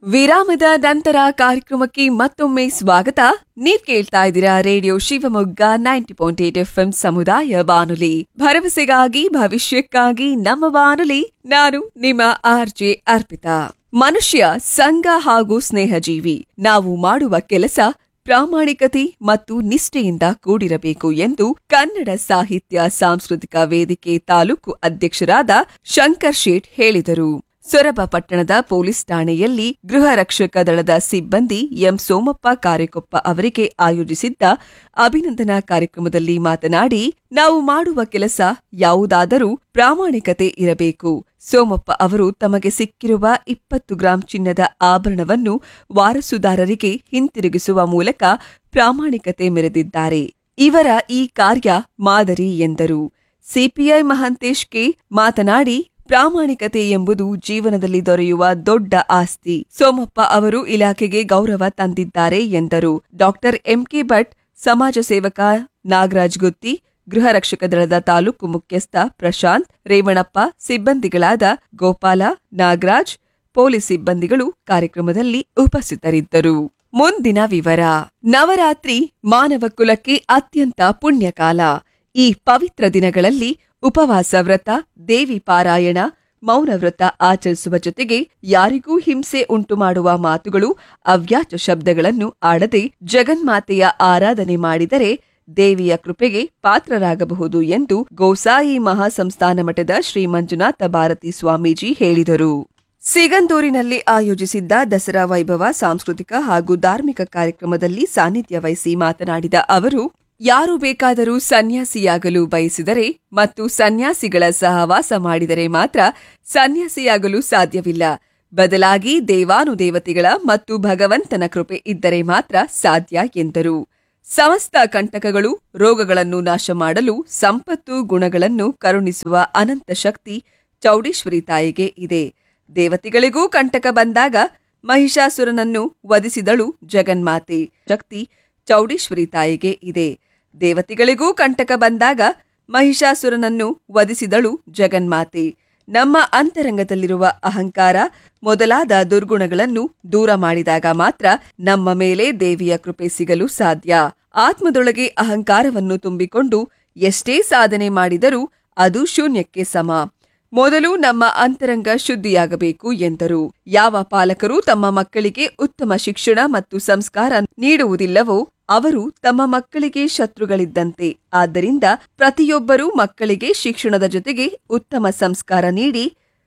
ವಿರಾಮದ ನಂತರ ಕಾರ್ಯಕ್ರಮಕ್ಕೆ ಮತ್ತೊಮ್ಮೆ ಸ್ವಾಗತ ನೀವ್ ಕೇಳ್ತಾ ಇದ್ದೀರಾ radio Shivamogga ninety point eight F ಸಮುದಾಯ ಬಾನುಲಿ ಭರವಸೆಗಾಗಿ ಭವಿಷ್ಯಕ್ಕಾಗಿ ನಮ್ಮ ಬಾನುಲಿ ನಾನು ನಿಮ್ಮ ಆರ್ಜೆ ಅರ್ಪಿತಾ ಮನುಷ್ಯ ಸಂಘ ಹಾಗೂ ಸ್ನೇಹಜೀವಿ ನಾವು ಮಾಡುವ ಕೆಲಸ ಪ್ರಾಮಾಣಿಕತೆ ಮತ್ತು ನಿಷ್ಠೆಯಿಂದ ಕೂಡಿರಬೇಕು ಎಂದು ಕನ್ನಡ ಸಾಹಿತ್ಯ ಸಾಂಸ್ಕೃತಿಕ ವೇದಿಕೆ ತಾಲೂಕು ಅಧ್ಯಕ್ಷರಾದ ಶಂಕರ್ ಶೇಟ್ ಹೇಳಿದರು ಸೊರಬ ಪಟ್ಟಣದ ಪೊಲೀಸ್ ಠಾಣೆಯಲ್ಲಿ ಗೃಹ ರಕ್ಷಕ ದಳದ ಸಿಬ್ಬಂದಿ ಎಂ ಸೋಮಪ್ಪ ಕಾರೆಕೊಪ್ಪ ಅವರಿಗೆ ಆಯೋಜಿಸಿದ್ದ ಅಭಿನಂದನಾ ಕಾರ್ಯಕ್ರಮದಲ್ಲಿ ಮಾತನಾಡಿ ನಾವು ಮಾಡುವ ಕೆಲಸ ಯಾವುದಾದರೂ ಪ್ರಾಮಾಣಿಕತೆ ಇರಬೇಕು ಸೋಮಪ್ಪ ಅವರು ತಮಗೆ ಸಿಕ್ಕಿರುವ ಇಪ್ಪತ್ತು ಗ್ರಾಂ ಚಿನ್ನದ ಆಭರಣವನ್ನು ವಾರಸುದಾರರಿಗೆ ಹಿಂತಿರುಗಿಸುವ ಮೂಲಕ ಪ್ರಾಮಾಣಿಕತೆ ಮೆರೆದಿದ್ದಾರೆ ಇವರ ಈ ಕಾರ್ಯ ಮಾದರಿ ಎಂದರು ಸಿಪಿಐ ಮಹಾಂತೇಶ್ ಕೆ ಮಾತನಾಡಿ ಪ್ರಾಮಾಣಿಕತೆ ಎಂಬುದು ಜೀವನದಲ್ಲಿ ದೊರೆಯುವ ದೊಡ್ಡ ಆಸ್ತಿ ಸೋಮಪ್ಪ ಅವರು ಇಲಾಖೆಗೆ ಗೌರವ ತಂದಿದ್ದಾರೆ ಎಂದರು ಡಾಕ್ಟರ್ ಎಂಕೆ ಭಟ್ ಸಮಾಜ ಸೇವಕ ನಾಗರಾಜ್ ಗುತ್ತಿ ಗೃಹ ರಕ್ಷಕ ದಳದ ತಾಲೂಕು ಮುಖ್ಯಸ್ಥ ಪ್ರಶಾಂತ್ ರೇವಣಪ್ಪ ಸಿಬ್ಬಂದಿಗಳಾದ ಗೋಪಾಲ ನಾಗರಾಜ್ ಪೊಲೀಸ್ ಸಿಬ್ಬಂದಿಗಳು ಕಾರ್ಯಕ್ರಮದಲ್ಲಿ ಉಪಸ್ಥಿತರಿದ್ದರು ಮುಂದಿನ ವಿವರ ನವರಾತ್ರಿ ಮಾನವ ಕುಲಕ್ಕೆ ಅತ್ಯಂತ ಪುಣ್ಯಕಾಲ ಈ ಪವಿತ್ರ ದಿನಗಳಲ್ಲಿ ಉಪವಾಸ ವ್ರತ ದೇವಿ ಪಾರಾಯಣ ಮೌನ ವ್ರತ ಆಚರಿಸುವ ಜೊತೆಗೆ ಯಾರಿಗೂ ಹಿಂಸೆ ಉಂಟು ಮಾಡುವ ಮಾತುಗಳು ಅವ್ಯಾಚ ಶಬ್ದಗಳನ್ನು ಆಡದೆ ಜಗನ್ಮಾತೆಯ ಆರಾಧನೆ ಮಾಡಿದರೆ ದೇವಿಯ ಕೃಪೆಗೆ ಪಾತ್ರರಾಗಬಹುದು ಎಂದು ಗೋಸಾಯಿ ಮಹಾಸಂಸ್ಥಾನ ಮಠದ ಶ್ರೀ ಮಂಜುನಾಥ ಭಾರತಿ ಸ್ವಾಮೀಜಿ ಹೇಳಿದರು ಸಿಗಂದೂರಿನಲ್ಲಿ ಆಯೋಜಿಸಿದ್ದ ದಸರಾ ವೈಭವ ಸಾಂಸ್ಕೃತಿಕ ಹಾಗೂ ಧಾರ್ಮಿಕ ಕಾರ್ಯಕ್ರಮದಲ್ಲಿ ಸಾನ್ನಿಧ್ಯ ವಹಿಸಿ ಮಾತನಾಡಿದ ಅವರು ಯಾರು ಬೇಕಾದರೂ ಸನ್ಯಾಸಿಯಾಗಲು ಬಯಸಿದರೆ ಮತ್ತು ಸನ್ಯಾಸಿಗಳ ಸಹವಾಸ ಮಾಡಿದರೆ ಮಾತ್ರ ಸನ್ಯಾಸಿಯಾಗಲು ಸಾಧ್ಯವಿಲ್ಲ ಬದಲಾಗಿ ದೇವಾನುದೇವತೆಗಳ ಮತ್ತು ಭಗವಂತನ ಕೃಪೆ ಇದ್ದರೆ ಮಾತ್ರ ಸಾಧ್ಯ ಎಂದರು ಸಮಸ್ತ ಕಂಟಕಗಳು ರೋಗಗಳನ್ನು ನಾಶ ಮಾಡಲು ಸಂಪತ್ತು ಗುಣಗಳನ್ನು ಕರುಣಿಸುವ ಅನಂತ ಶಕ್ತಿ ಚೌಡೇಶ್ವರಿ ತಾಯಿಗೆ ಇದೆ ದೇವತೆಗಳಿಗೂ ಕಂಟಕ ಬಂದಾಗ ಮಹಿಷಾಸುರನನ್ನು ವಧಿಸಿದಳು ಜಗನ್ಮಾತೆ ಶಕ್ತಿ ಚೌಡೇಶ್ವರಿ ತಾಯಿಗೆ ಇದೆ ದೇವತೆಗಳಿಗೂ ಕಂಟಕ ಬಂದಾಗ ಮಹಿಷಾಸುರನನ್ನು ವಧಿಸಿದಳು ಜಗನ್ಮಾತೆ ನಮ್ಮ ಅಂತರಂಗದಲ್ಲಿರುವ ಅಹಂಕಾರ ಮೊದಲಾದ ದುರ್ಗುಣಗಳನ್ನು ದೂರ ಮಾಡಿದಾಗ ಮಾತ್ರ ನಮ್ಮ ಮೇಲೆ ದೇವಿಯ ಕೃಪೆ ಸಿಗಲು ಸಾಧ್ಯ ಆತ್ಮದೊಳಗೆ ಅಹಂಕಾರವನ್ನು ತುಂಬಿಕೊಂಡು ಎಷ್ಟೇ ಸಾಧನೆ ಮಾಡಿದರೂ ಅದು ಶೂನ್ಯಕ್ಕೆ ಸಮ ಮೊದಲು ನಮ್ಮ ಅಂತರಂಗ ಶುದ್ಧಿಯಾಗಬೇಕು ಎಂದರು ಯಾವ ಪಾಲಕರು ತಮ್ಮ ಮಕ್ಕಳಿಗೆ ಉತ್ತಮ ಶಿಕ್ಷಣ ಮತ್ತು ಸಂಸ್ಕಾರ ನೀಡುವುದಿಲ್ಲವೋ ಅವರು ತಮ್ಮ ಮಕ್ಕಳಿಗೆ ಶತ್ರುಗಳಿದ್ದಂತೆ ಆದ್ದರಿಂದ ಪ್ರತಿಯೊಬ್ಬರೂ ಮಕ್ಕಳಿಗೆ ಶಿಕ್ಷಣದ ಜೊತೆಗೆ ಉತ್ತಮ ಸಂಸ್ಕಾರ ನೀಡಿ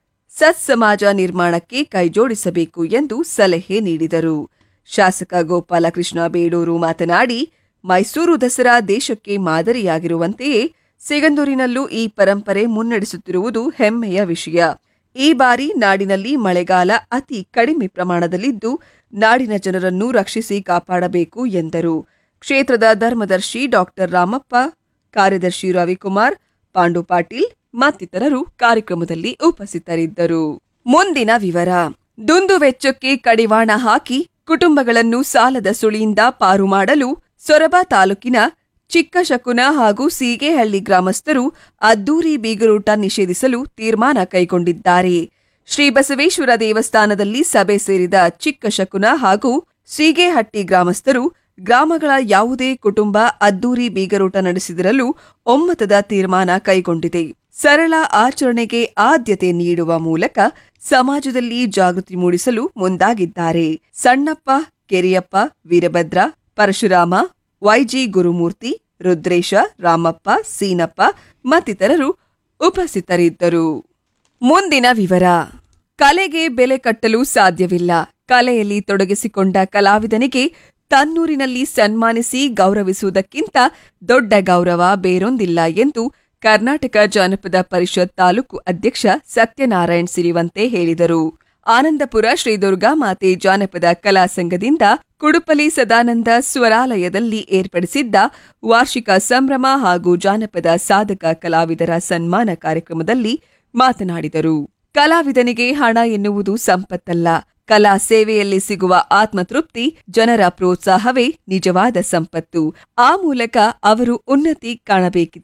ಸತ್ಸಮಾಜ ನಿರ್ಮಾಣಕ್ಕೆ ಕೈಜೋಡಿಸಬೇಕು ಎಂದು ಸಲಹೆ ನೀಡಿದರು ಶಾಸಕ ಗೋಪಾಲಕೃಷ್ಣ ಬೇಡೂರು ಮಾತನಾಡಿ ಮೈಸೂರು ದಸರಾ ದೇಶಕ್ಕೆ ಮಾದರಿಯಾಗಿರುವಂತೆಯೇ ಸಿಗಂದೂರಿನಲ್ಲೂ ಈ ಪರಂಪರೆ ಮುನ್ನಡೆಸುತ್ತಿರುವುದು ಹೆಮ್ಮೆಯ ವಿಷಯ ಈ ಬಾರಿ ನಾಡಿನಲ್ಲಿ ಮಳೆಗಾಲ ಅತಿ ಕಡಿಮೆ ಪ್ರಮಾಣದಲ್ಲಿದ್ದು ನಾಡಿನ ಜನರನ್ನು ರಕ್ಷಿಸಿ ಕಾಪಾಡಬೇಕು ಎಂದರು ಕ್ಷೇತ್ರದ ಧರ್ಮದರ್ಶಿ ಡಾಕ್ಟರ್ ರಾಮಪ್ಪ ಕಾರ್ಯದರ್ಶಿ ರವಿಕುಮಾರ್ ಪಾಂಡು ಪಾಟೀಲ್ ಮತ್ತಿತರರು ಕಾರ್ಯಕ್ರಮದಲ್ಲಿ ಉಪಸ್ಥಿತರಿದ್ದರು ಮುಂದಿನ ವಿವರ ದುಂದು ವೆಚ್ಚಕ್ಕೆ ಕಡಿವಾಣ ಹಾಕಿ ಕುಟುಂಬಗಳನ್ನು ಸಾಲದ ಸುಳಿಯಿಂದ ಪಾರು ಮಾಡಲು ಸೊರಬ ತಾಲೂಕಿನ ಚಿಕ್ಕಶಕುನ ಹಾಗೂ ಸೀಗೆಹಳ್ಳಿ ಗ್ರಾಮಸ್ಥರು ಅದ್ದೂರಿ ಬೀಗರೂಟ ನಿಷೇಧಿಸಲು ತೀರ್ಮಾನ ಕೈಗೊಂಡಿದ್ದಾರೆ ಶ್ರೀ ಬಸವೇಶ್ವರ ದೇವಸ್ಥಾನದಲ್ಲಿ ಸಭೆ ಸೇರಿದ ಚಿಕ್ಕಶಕುನ ಹಾಗೂ ಸೀಗೆಹಟ್ಟಿ ಗ್ರಾಮಸ್ಥರು ಗ್ರಾಮಗಳ ಯಾವುದೇ ಕುಟುಂಬ ಅದ್ದೂರಿ ಬೀಗರೂಟ ನಡೆಸಿದಿರಲು ಒಮ್ಮತದ ತೀರ್ಮಾನ ಕೈಗೊಂಡಿದೆ ಸರಳ ಆಚರಣೆಗೆ ಆದ್ಯತೆ ನೀಡುವ ಮೂಲಕ ಸಮಾಜದಲ್ಲಿ ಜಾಗೃತಿ ಮೂಡಿಸಲು ಮುಂದಾಗಿದ್ದಾರೆ ಸಣ್ಣಪ್ಪ ಕೆರಿಯಪ್ಪ ವೀರಭದ್ರ ಪರಶುರಾಮ ವೈಜಿ ಗುರುಮೂರ್ತಿ ರುದ್ರೇಶ ರಾಮಪ್ಪ ಸೀನಪ್ಪ ಮತ್ತಿತರರು ಉಪಸ್ಥಿತರಿದ್ದರು ಮುಂದಿನ ವಿವರ ಕಲೆಗೆ ಬೆಲೆ ಕಟ್ಟಲು ಸಾಧ್ಯವಿಲ್ಲ ಕಲೆಯಲ್ಲಿ ತೊಡಗಿಸಿಕೊಂಡ ಕಲಾವಿದನಿಗೆ ತನ್ನೂರಿನಲ್ಲಿ ಸನ್ಮಾನಿಸಿ ಗೌರವಿಸುವುದಕ್ಕಿಂತ ದೊಡ್ಡ ಗೌರವ ಬೇರೊಂದಿಲ್ಲ ಎಂದು ಕರ್ನಾಟಕ ಜಾನಪದ ಪರಿಷತ್ ತಾಲೂಕು ಅಧ್ಯಕ್ಷ ಸತ್ಯನಾರಾಯಣ್ ಸಿರಿವಂತೆ ಹೇಳಿದರು ಆನಂದಪುರ ಶ್ರೀ ದುರ್ಗಾ ಮಾತೆ ಜಾನಪದ ಕಲಾ ಸಂಘದಿಂದ ಕುಡುಪಲಿ ಸದಾನಂದ ಸ್ವರಾಲಯದಲ್ಲಿ ಏರ್ಪಡಿಸಿದ್ದ ವಾರ್ಷಿಕ ಸಂಭ್ರಮ ಹಾಗೂ ಜಾನಪದ ಸಾಧಕ ಕಲಾವಿದರ ಸನ್ಮಾನ ಕಾರ್ಯಕ್ರಮದಲ್ಲಿ ಮಾತನಾಡಿದರು ಕಲಾವಿದನಿಗೆ ಹಣ ಎನ್ನುವುದು ಸಂಪತ್ತಲ್ಲ ಕಲಾ ಸೇವೆಯಲ್ಲಿ ಸಿಗುವ ಆತ್ಮತೃಪ್ತಿ ಜನರ ಪ್ರೋತ್ಸಾಹವೇ ನಿಜವಾದ ಸಂಪತ್ತು ಆ ಮೂಲಕ ಅವರು ಉನ್ನತಿ ಕಾಣಬೇಕಿದೆ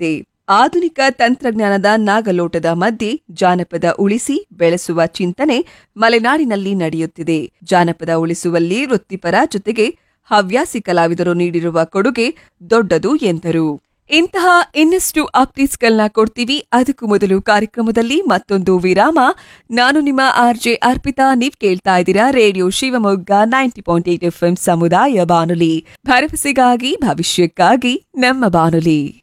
ಆಧುನಿಕ ತಂತ್ರಜ್ಞಾನದ ನಾಗಲೋಟದ ಮಧ್ಯೆ ಜಾನಪದ ಉಳಿಸಿ ಬೆಳೆಸುವ ಚಿಂತನೆ ಮಲೆನಾಡಿನಲ್ಲಿ ನಡೆಯುತ್ತಿದೆ ಜಾನಪದ ಉಳಿಸುವಲ್ಲಿ ವೃತ್ತಿಪರ ಜೊತೆಗೆ ಹವ್ಯಾಸಿ ಕಲಾವಿದರು ನೀಡಿರುವ ಕೊಡುಗೆ ದೊಡ್ಡದು ಎಂದರು ಇಂತಹ ಇನ್ನಷ್ಟು ಅಪ್ಡೇಟ್ಸ್ಗಳನ್ನ ಕೊಡ್ತೀವಿ ಅದಕ್ಕೂ ಮೊದಲು ಕಾರ್ಯಕ್ರಮದಲ್ಲಿ ಮತ್ತೊಂದು ವಿರಾಮ ನಾನು ನಿಮ್ಮ ಆರ್ಜೆ ಅರ್ಪಿತಾ ನೀವ್ ಕೇಳ್ತಾ ಇದ್ದೀರಾ radio Shivamogga ninety point eight F ಸಮುದಾಯ ಬಾನುಲಿ ಭರವಸೆಗಾಗಿ ಭವಿಷ್ಯಕ್ಕಾಗಿ ನಮ್ಮ ಬಾನುಲಿ